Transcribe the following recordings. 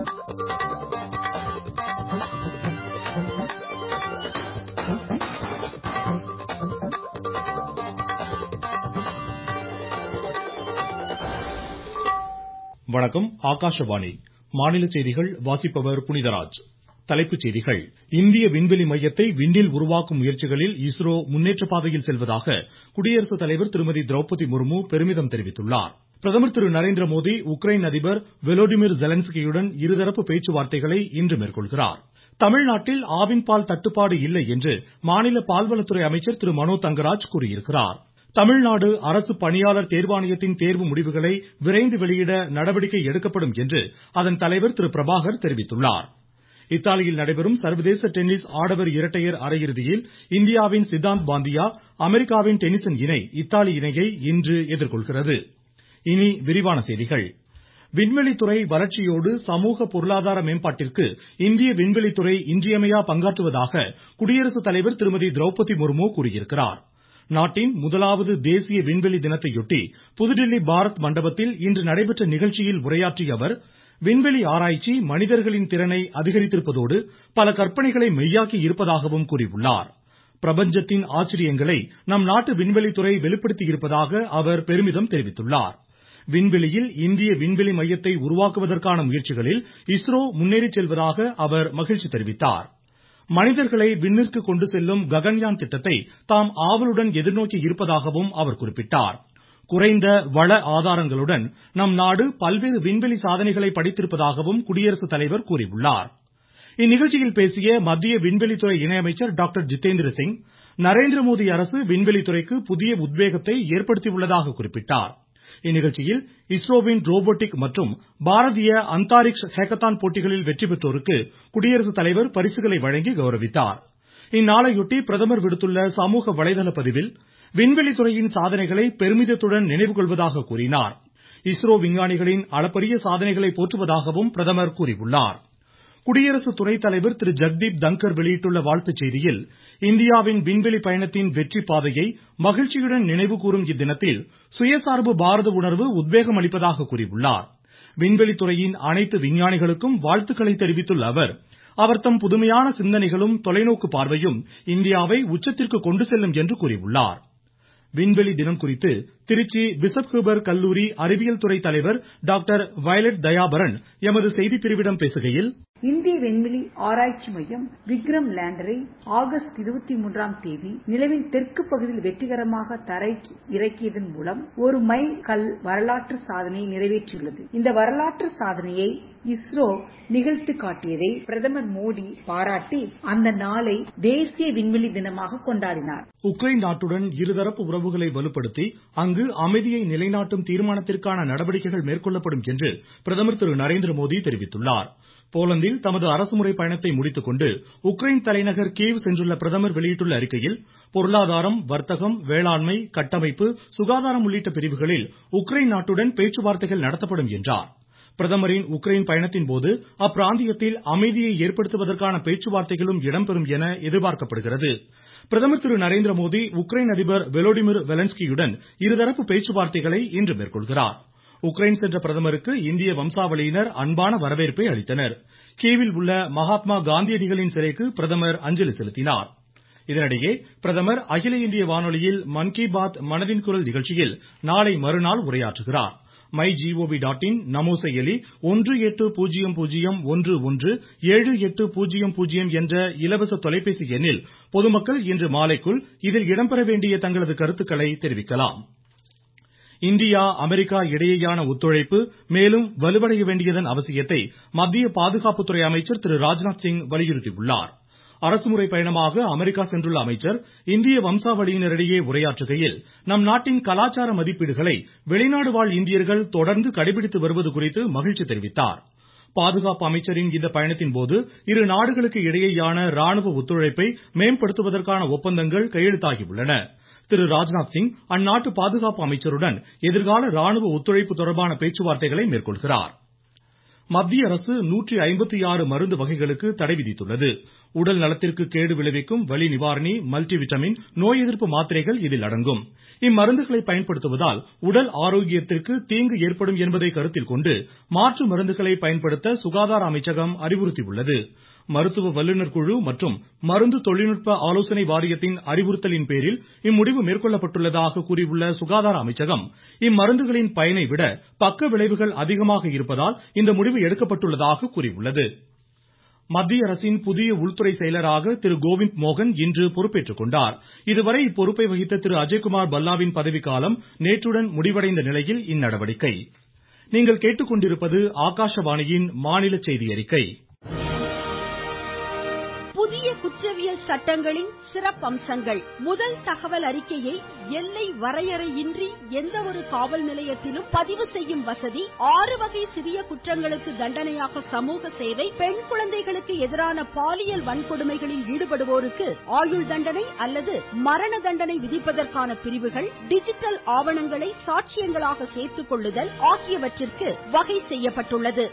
வணக்கம் ஆகாஷவாணி மாநில செய்திகள் வாசிப்பவர் புனிதராஜ் தலைப்புச் செய்திகள் இந்திய விண்வெளி மையத்தை விண்ணில் உருவாக்கும் முயற்சிகளில் இஸ்ரோ முன்னேற்ற பாதையில் செல்வதாக குடியரசுத் தலைவர் திருமதி திரௌபதி முர்மு பெருமிதம் தெரிவித்துள்ளார் பிரதமர் திரு நரேந்திரமோடி உக்ரைன் அதிபர் வெலோடிமிர் ஜெலன்ஸ்கியுடன் இருதரப்பு பேச்சுவார்த்தைகளை இன்று மேற்கொள்கிறார் தமிழ்நாட்டில் ஆவின் பால் தட்டுப்பாடு இல்லை என்று மாநில பால்வளத்துறை அமைச்சர் திரு மனோ தங்கராஜ் கூறியிருக்கிறார் தமிழ்நாடு அரசு பணியாளர் தேர்வாணையத்தின் தேர்வு முடிவுகளை விரைந்து வெளியிட நடவடிக்கை எடுக்கப்படும் என்று அதன் தலைவர் திரு பிரபாகர் தெரிவித்துள்ளார் இத்தாலியில் நடைபெறும் சர்வதேச டென்னிஸ் ஆடவர் இரட்டையர் அரையிறுதியில் இந்தியாவின் சித்தாந்த் பாந்தியா அமெரிக்காவின் டென்னிசன் இணை இத்தாலி இணையை இன்று எதிர்கொள்கிறது இனி விரிவான செய்திகள் விண்வெளித்துறை வளர்ச்சியோடு சமூக பொருளாதார மேம்பாட்டிற்கு இந்திய விண்வெளித்துறை இன்றியமையா பங்காற்றுவதாக குடியரசுத் தலைவர் திருமதி திரௌபதி முர்மு கூறியிருக்கிறார் நாட்டின் முதலாவது தேசிய விண்வெளி தினத்தையொட்டி புதுதில்லி பாரத் மண்டபத்தில் இன்று நடைபெற்ற நிகழ்ச்சியில் உரையாற்றிய அவர் விண்வெளி ஆராய்ச்சி மனிதர்களின் திறனை அதிகரித்திருப்பதோடு பல கற்பனைகளை மெய்யாக்கி இருப்பதாகவும் கூறியுள்ளார் பிரபஞ்சத்தின் ஆச்சரியங்களை நம் நாட்டு விண்வெளித்துறை வெளிப்படுத்தியிருப்பதாக அவர் பெருமிதம் தெரிவித்துள்ளார் விண்வெளியில் இந்திய விண்வெளி மையத்தை உருவாக்குவதற்கான முயற்சிகளில் இஸ்ரோ முன்னேறிச் செல்வதாக அவர் மகிழ்ச்சி தெரிவித்தார் மனிதர்களை விண்ணிற்கு கொண்டு செல்லும் ககன்யான் திட்டத்தை தாம் ஆவலுடன் எதிர்நோக்கி இருப்பதாகவும் அவர் குறிப்பிட்டார் குறைந்த வள ஆதாரங்களுடன் நம் நாடு பல்வேறு விண்வெளி சாதனைகளை படைத்திருப்பதாகவும் குடியரசுத் தலைவர் கூறியுள்ளார் இந்நிகழ்ச்சியில் பேசிய மத்திய விண்வெளித்துறை இணையமைச்சர் டாக்டர் ஜிதேந்திர சிங் நரேந்திரமோடி அரசு விண்வெளித்துறைக்கு புதிய உத்வேகத்தை ஏற்படுத்தியுள்ளதாக குறிப்பிட்டார் இந்நிகழ்ச்சியில் இஸ்ரோவின் ரோபோட்டிக் மற்றும் பாரதிய அந்தாரிக்ஷ் ஹேக்கத்தான் போட்டிகளில் வெற்றி பெற்றோருக்கு குடியரசுத் தலைவர் பரிசுகளை வழங்கி கௌரவித்தார் இந்நாளையொட்டி பிரதமர் விடுத்துள்ள சமூக வலைதள பதிவில் விண்வெளித்துறையின் சாதனைகளை பெருமிதத்துடன் நினைவு கொள்வதாக கூறினார் இஸ்ரோ விஞ்ஞானிகளின் அளப்பரிய சாதனைகளை போற்றுவதாகவும் பிரதமர் கூறியுள்ளார் குடியரசு துணைத் தலைவர் திரு ஜெக்தீப் தங்கர் வெளியிட்டுள்ள வாழ்த்துச் செய்தியில் இந்தியாவின் விண்வெளி பயணத்தின் வெற்றி பாதையை மகிழ்ச்சியுடன் நினைவு கூறும் இத்தினத்தில் சுயசார்பு பாரத உணர்வு உத்வேகம் அளிப்பதாக கூறியுள்ளார் விண்வெளித்துறையின் அனைத்து விஞ்ஞானிகளுக்கும் வாழ்த்துக்களை தெரிவித்துள்ள அவர் அவர்தம் புதுமையான சிந்தனைகளும் தொலைநோக்கு பார்வையும் இந்தியாவை உச்சத்திற்கு கொண்டு செல்லும் என்று கூறியுள்ளார் விண்வெளி தினம் குறித்து திருச்சி பிசப் ஹியூபர் கல்லூரி அறிவியல் துறை தலைவர் டாக்டர் வயலட் தயாபரன் எமது செய்திப்பிரிவிடம் பேசுகையில் இந்திய விண்வெளி ஆராய்ச்சி மையம் விக்ரம் லேண்டரை ஆகஸ்ட் இருபத்தி மூன்றாம் தேதி நிலவின் தெற்கு பகுதியில் வெற்றிகரமாக தரைக்கு இறக்கியதன் மூலம் ஒரு மைல் கல் வரலாற்று சாதனையை நிறைவேற்றியுள்ளது இந்த வரலாற்று சாதனையை இஸ்ரோ நிகழ்த்தி காட்டியதை பிரதமர் மோடி பாராட்டி அந்த நாளை தேசிய விண்வெளி தினமாக கொண்டாடினார் உக்ரைன் நாட்டுடன் இருதரப்பு உறவுகளை வலுப்படுத்தி அங்கு அமைதியை நிலைநாட்டும் தீர்மானத்திற்கான நடவடிக்கைகள் மேற்கொள்ளப்படும் என்று பிரதமர் திரு நரேந்திரமோடி தெரிவித்துள்ளார் போலந்தில் தமது அரசுமுறை பயணத்தை முடித்துக்கொண்டு உக்ரைன் தலைநகர் கீவ் சென்றுள்ள பிரதமர் வெளியிட்டுள்ள அறிக்கையில் பொருளாதாரம் வர்த்தகம் வேளாண்மை கட்டமைப்பு சுகாதாரம் உள்ளிட்ட பிரிவுகளில் உக்ரைன் நாட்டுடன் பேச்சுவார்த்தைகள் நடத்தப்படும் என்றார் பிரதமரின் உக்ரைன் பயணத்தின்போது அப்பிராந்தியத்தில் அமைதியை ஏற்படுத்துவதற்கான பேச்சுவார்த்தைகளும் இடம்பெறும் என எதிர்பார்க்கப்படுகிறது பிரதமர் திரு நரேந்திரமோடி உக்ரைன் அதிபர் வெலோடிமிர் வெலன்ஸ்கியுடன் இருதரப்பு பேச்சுவார்த்தைகளை இன்று மேற்கொள்கிறார் உக்ரைன் சென்ற பிரதமருக்கு இந்திய வம்சாவளியினர் அன்பான வரவேற்பை அளித்தனர் கீவில் உள்ள மகாத்மா காந்தியடிகளின் சிலைக்கு பிரதமர் அஞ்சலி செலுத்தினார் இதனிடையே பிரதமர் அகில இந்திய வானொலியில் மன் கி பாத் மனதின் குரல் நிகழ்ச்சியில் நாளை மறுநாள் உரையாற்றுகிறார் மை ஜிஓவி டாட் இன் நமோ செயலி ஒன்று எட்டு பூஜ்ஜியம் பூஜ்ஜியம் ஒன்று ஒன்று ஏழு எட்டு பூஜ்ஜியம் பூஜ்ஜியம் என்ற இலவச தொலைபேசி எண்ணில் பொதுமக்கள் இன்று மாலைக்குள் இதில் இடம்பெற வேண்டிய தங்களது கருத்துக்களை தெரிவிக்கலாம் இந்தியா அமெரிக்கா இடையேயான ஒத்துழைப்பு மேலும் வலுவடைய வேண்டியதன் அவசியத்தை மத்திய பாதுகாப்புத்துறை அமைச்சர் திரு ராஜ்நாத் சிங் வலியுறுத்தியுள்ளார் அரசுமுறை பயணமாக அமெரிக்கா சென்றுள்ள அமைச்சர் இந்திய வம்சாவளியினரிடையே உரையாற்றுகையில் நம் நாட்டின் கலாச்சார மதிப்பீடுகளை வெளிநாடு வாழ் இந்தியர்கள் தொடர்ந்து கடைபிடித்து வருவது குறித்து மகிழ்ச்சி தெரிவித்தார் பாதுகாப்பு அமைச்சரின் இந்த பயணத்தின்போது இரு நாடுகளுக்கு இடையேயான ராணுவ ஒத்துழைப்பை மேம்படுத்துவதற்கான ஒப்பந்தங்கள் கையெழுத்தாகியுள்ளன திரு ராஜ்நாத் சிங் அந்நாட்டு பாதுகாப்பு அமைச்சருடன் எதிர்கால ராணுவ ஒத்துழைப்பு தொடர்பான பேச்சுவார்த்தைகளை மேற்கொள்கிறார் மத்திய அரசு மருந்து வகைகளுக்கு தடை விதித்துள்ளது உடல் நலத்திற்கு கேடு விளைவிக்கும் வலி நிவாரணி மல்டி விட்டமின் நோய் எதிர்ப்பு மாத்திரைகள் இதில் அடங்கும் இம்மருந்துகளை பயன்படுத்துவதால் உடல் ஆரோக்கியத்திற்கு தீங்கு ஏற்படும் என்பதை கருத்தில் கொண்டு மாற்று மருந்துகளை பயன்படுத்த சுகாதார அமைச்சகம் அறிவுறுத்தியுள்ளது மருத்துவ வல்லுநர் குழு மற்றும் மருந்து தொழில்நுட்ப ஆலோசனை வாரியத்தின் அறிவுறுத்தலின் பேரில் இம்முடிவு மேற்கொள்ளப்பட்டுள்ளதாக கூறியுள்ள சுகாதார அமைச்சகம் இம்மருந்துகளின் பயனை விட பக்க விளைவுகள் அதிகமாக இருப்பதால் இந்த முடிவு எடுக்கப்பட்டுள்ளதாக கூறியுள்ளது மத்திய அரசின் புதிய உள்துறை செயலராக திரு கோவிந்த் மோகன் இன்று பொறுப்பேற்றுக் கொண்டார் இதுவரை இப்பொறுப்பை வகித்த திரு அஜய்குமார் பல்லாவின் பதவிக்காலம் நேற்றுடன் முடிவடைந்த நிலையில் இந்நடவடிக்கை நீங்கள் கேட்டுக்கொண்டிருப்பது ஆகாஷவாணியின் மாநில செய்தி அறிக்கை புதிய குற்றவியல் சட்டங்களின் சிறப்பம்சங்கள் முதல் தகவல் அறிக்கையை எல்லை வரையறையின்றி எந்த ஒரு காவல் நிலையத்திலும் பதிவு செய்யும் வசதி ஆறு வகை சிறிய குற்றங்களுக்கு தண்டனையாக சமூக சேவை பெண் குழந்தைகளுக்கு எதிரான பாலியல் வன்கொடுமைகளில் ஈடுபடுவோருக்கு ஆயுள் தண்டனை அல்லது மரண தண்டனை விதிப்பதற்கான பிரிவுகள் டிஜிட்டல் ஆவணங்களை சாட்சியங்களாக சேர்த்துக் கொள்ளுதல் ஆகியவற்றிற்கு வகை செய்யப்பட்டுள்ளது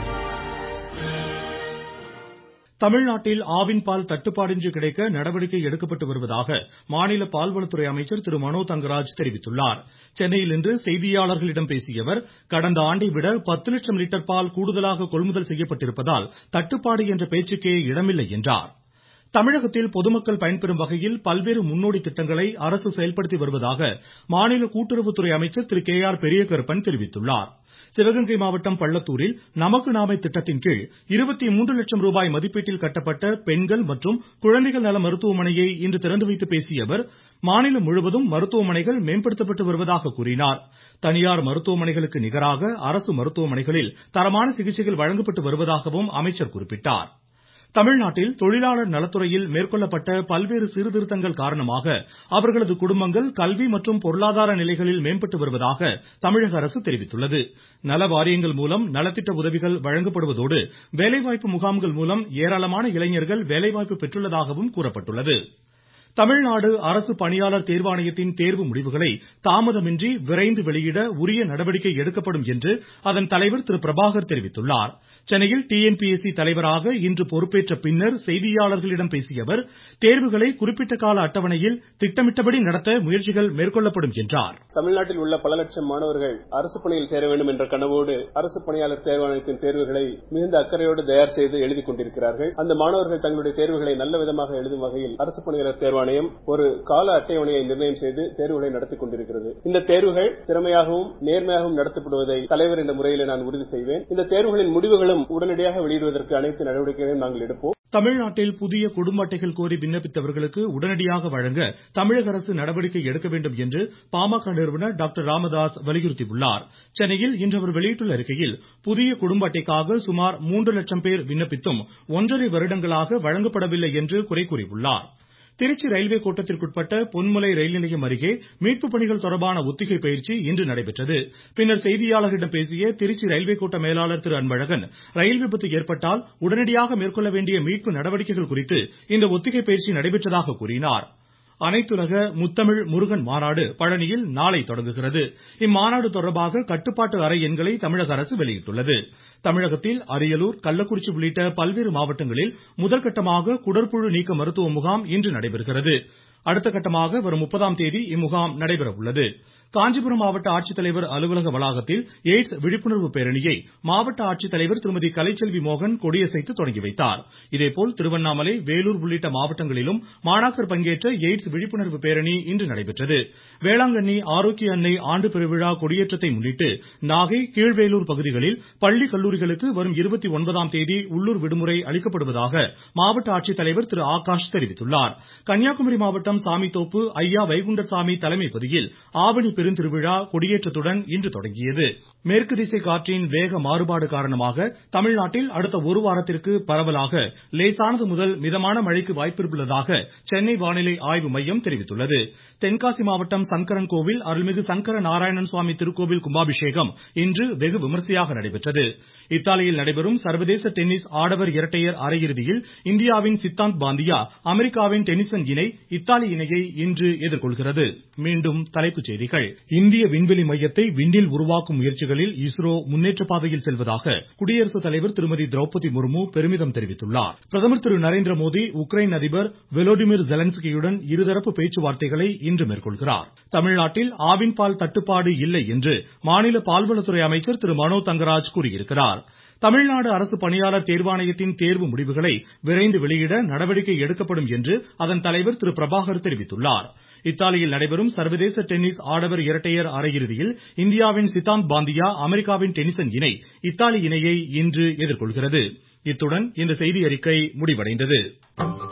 தமிழ்நாட்டில் ஆவின் பால் தட்டுப்பாடின்றி கிடைக்க நடவடிக்கை எடுக்கப்பட்டு வருவதாக மாநில பால்வளத்துறை அமைச்சர் திரு மனோ தங்கராஜ் தெரிவித்துள்ளார் சென்னையில் இன்று செய்தியாளர்களிடம் பேசிய அவர் கடந்த ஆண்டை விட பத்து லட்சம் லிட்டர் பால் கூடுதலாக கொள்முதல் செய்யப்பட்டிருப்பதால் தட்டுப்பாடு என்ற பேச்சுக்கே இடமில்லை என்றார் தமிழகத்தில் பொதுமக்கள் பயன்பெறும் வகையில் பல்வேறு முன்னோடி திட்டங்களை அரசு செயல்படுத்தி வருவதாக மாநில கூட்டுறவுத்துறை அமைச்சர் திரு கே ஆர் பெரியகருப்பன் தெரிவித்துள்ளார் சிவகங்கை மாவட்டம் பள்ளத்தூரில் நமக்கு நாமே திட்டத்தின் கீழ் இருபத்தி மூன்று லட்சம் ரூபாய் மதிப்பீட்டில் கட்டப்பட்ட பெண்கள் மற்றும் குழந்தைகள் நல மருத்துவமனையை இன்று திறந்து வைத்து பேசிய அவர் மாநிலம் முழுவதும் மருத்துவமனைகள் மேம்படுத்தப்பட்டு வருவதாக கூறினார் தனியார் மருத்துவமனைகளுக்கு நிகராக அரசு மருத்துவமனைகளில் தரமான சிகிச்சைகள் வழங்கப்பட்டு வருவதாகவும் அமைச்சர் குறிப்பிட்டார் தமிழ்நாட்டில் தொழிலாளர் நலத்துறையில் மேற்கொள்ளப்பட்ட பல்வேறு சீர்திருத்தங்கள் காரணமாக அவர்களது குடும்பங்கள் கல்வி மற்றும் பொருளாதார நிலைகளில் மேம்பட்டு வருவதாக தமிழக அரசு தெரிவித்துள்ளது நல வாரியங்கள் மூலம் நலத்திட்ட உதவிகள் வழங்கப்படுவதோடு வேலைவாய்ப்பு முகாம்கள் மூலம் ஏராளமான இளைஞர்கள் வேலைவாய்ப்பு பெற்றுள்ளதாகவும் கூறப்பட்டுள்ளது தமிழ்நாடு அரசு பணியாளர் தேர்வாணையத்தின் தேர்வு முடிவுகளை தாமதமின்றி விரைந்து வெளியிட உரிய நடவடிக்கை எடுக்கப்படும் என்று அதன் தலைவர் திரு பிரபாகர் தெரிவித்துள்ளார் சென்னையில் டிஎன்பிஎஸ்சி தலைவராக இன்று பொறுப்பேற்ற பின்னர் செய்தியாளர்களிடம் பேசிய அவர் தேர்வுகளை குறிப்பிட்ட கால அட்டவணையில் திட்டமிட்டபடி நடத்த முயற்சிகள் மேற்கொள்ளப்படும் என்றார் தமிழ்நாட்டில் உள்ள பல லட்சம் மாணவர்கள் அரசு பணியில் சேர வேண்டும் என்ற கனவோடு அரசு பணியாளர் தேர்வாணையத்தின் தேர்வுகளை மிகுந்த அக்கறையோடு தயார் செய்து எழுதி கொண்டிருக்கிறார்கள் அந்த மாணவர்கள் தங்களுடைய தேர்வுகளை நல்ல விதமாக எழுதும் வகையில் அரசு பணியாளர் தேர்வாணையம் ஒரு கால அட்டவணையை நிர்ணயம் செய்து தேர்வுகளை நடத்தி கொண்டிருக்கிறது இந்த தேர்வுகள் திறமையாகவும் நேர்மையாகவும் நடத்தப்படுவதை தலைவர் என்ற முறையில் நான் உறுதி செய்வேன் இந்த தேர்வுகளின் முடிவுகளும் உடனடியாக வெளியிடுவதற்கு அனைத்து நடவடிக்கைகளையும் நாங்கள் எடுப்போம் தமிழ்நாட்டில் புதிய குடும்ப அட்டைகள் கோரி விண்ணப்பித்தவர்களுக்கு உடனடியாக வழங்க தமிழக அரசு நடவடிக்கை எடுக்க வேண்டும் என்று பாமக நிறுவனர் டாக்டர் ராமதாஸ் வலியுறுத்தியுள்ளார் சென்னையில் இன்று அவர் வெளியிட்டுள்ள அறிக்கையில் புதிய குடும்ப அட்டைக்காக சுமார் மூன்று லட்சம் பேர் விண்ணப்பித்தும் ஒன்றரை வருடங்களாக வழங்கப்படவில்லை என்று குறை கூறியுள்ளார் திருச்சி ரயில்வே கோட்டத்திற்குட்பட்ட பொன்மலை ரயில் நிலையம் அருகே மீட்பு பணிகள் தொடர்பான ஒத்திகை பயிற்சி இன்று நடைபெற்றது பின்னர் செய்தியாளர்களிடம் பேசிய திருச்சி ரயில்வே கோட்ட மேலாளர் திரு அன்பழகன் ரயில் விபத்து ஏற்பட்டால் உடனடியாக மேற்கொள்ள வேண்டிய மீட்பு நடவடிக்கைகள் குறித்து இந்த ஒத்திகை பயிற்சி நடைபெற்றதாக கூறினார் அனைத்துலக முத்தமிழ் முருகன் மாநாடு பழனியில் நாளை தொடங்குகிறது இம்மாநாடு தொடர்பாக கட்டுப்பாட்டு அறை எண்களை தமிழக அரசு வெளியிட்டுள்ளது தமிழகத்தில் அரியலூர் கள்ளக்குறிச்சி உள்ளிட்ட பல்வேறு மாவட்டங்களில் முதற்கட்டமாக குடற்புழு நீக்க மருத்துவ முகாம் இன்று நடைபெறுகிறது அடுத்த கட்டமாக வரும் முப்பதாம் தேதி இம்முகாம் நடைபெற உள்ளது காஞ்சிபுரம் மாவட்ட ஆட்சித்தலைவர் அலுவலக வளாகத்தில் எய்ட்ஸ் விழிப்புணர்வு பேரணியை மாவட்ட ஆட்சித்தலைவர் திருமதி கலைச்செல்வி மோகன் கொடியசைத்து தொடங்கி வைத்தார் இதேபோல் திருவண்ணாமலை வேலூர் உள்ளிட்ட மாவட்டங்களிலும் மாணாக்கர் பங்கேற்ற எய்ட்ஸ் விழிப்புணர்வு பேரணி இன்று நடைபெற்றது வேளாங்கண்ணி ஆரோக்கிய அன்னை ஆண்டு பெருவிழா கொடியேற்றத்தை முன்னிட்டு நாகை கீழ்வேலூர் பகுதிகளில் பள்ளி கல்லூரிகளுக்கு வரும் இருபத்தி ஒன்பதாம் தேதி உள்ளூர் விடுமுறை அளிக்கப்படுவதாக மாவட்ட ஆட்சித்தலைவர் திரு ஆகாஷ் தெரிவித்துள்ளார் கன்னியாகுமரி மாவட்டம் சாமித்தோப்பு ஐயா வைகுண்டசாமி தலைமைப்பதியில் ஆவணி பெருந்திருவிழா கொடியேற்றத்துடன் இன்று தொடங்கியது மேற்கு திசை காற்றின் வேக மாறுபாடு காரணமாக தமிழ்நாட்டில் அடுத்த ஒரு வாரத்திற்கு பரவலாக லேசானது முதல் மிதமான மழைக்கு வாய்ப்பிருப்பதாக சென்னை வானிலை ஆய்வு மையம் தெரிவித்துள்ளது தென்காசி மாவட்டம் சங்கரன் கோவில் அருள்மிகு சங்கர நாராயணன் சுவாமி திருக்கோவில் கும்பாபிஷேகம் இன்று வெகு விமரிசையாக நடைபெற்றது இத்தாலியில் நடைபெறும் சர்வதேச டென்னிஸ் ஆடவர் இரட்டையர் அரையிறுதியில் இந்தியாவின் சித்தாந்த் பாந்தியா அமெரிக்காவின் டென்னிசன் இணை இத்தாலி இணையை இன்று எதிர்கொள்கிறது மீண்டும் தலைப்புச் செய்திகள் இந்திய விண்வெளி மையத்தை விண்ணில் உருவாக்கும் முயற்சிகளில் இஸ்ரோ முன்னேற்ற பாதையில் செல்வதாக குடியரசுத் தலைவர் திருமதி திரௌபதி முர்மு பெருமிதம் தெரிவித்துள்ளார் பிரதமர் திரு நரேந்திர மோடி உக்ரைன் அதிபர் வெலோடிமிர் ஜெலன்ஸ்கியுடன் இருதரப்பு பேச்சுவார்த்தைகளை இன்று மேற்கொள்கிறார் தமிழ்நாட்டில் ஆவின் பால் தட்டுப்பாடு இல்லை என்று மாநில பால்வளத்துறை அமைச்சர் திரு மனோ தங்கராஜ் கூறியிருக்கிறார் தமிழ்நாடு அரசு பணியாளர் தேர்வாணையத்தின் தேர்வு முடிவுகளை விரைந்து வெளியிட நடவடிக்கை எடுக்கப்படும் என்று அதன் தலைவர் திரு பிரபாகர் தெரிவித்துள்ளார் இத்தாலியில் நடைபெறும் சர்வதேச டென்னிஸ் ஆடவர் இரட்டையர் அரையிறுதியில் இந்தியாவின் சித்தாந்த் பாந்தியா அமெரிக்காவின் டெனிசன் இணை இத்தாலி இணையை இன்று எதிர்கொள்கிறது இத்துடன் இந்த செய்தியறிக்கை முடிவடைந்தது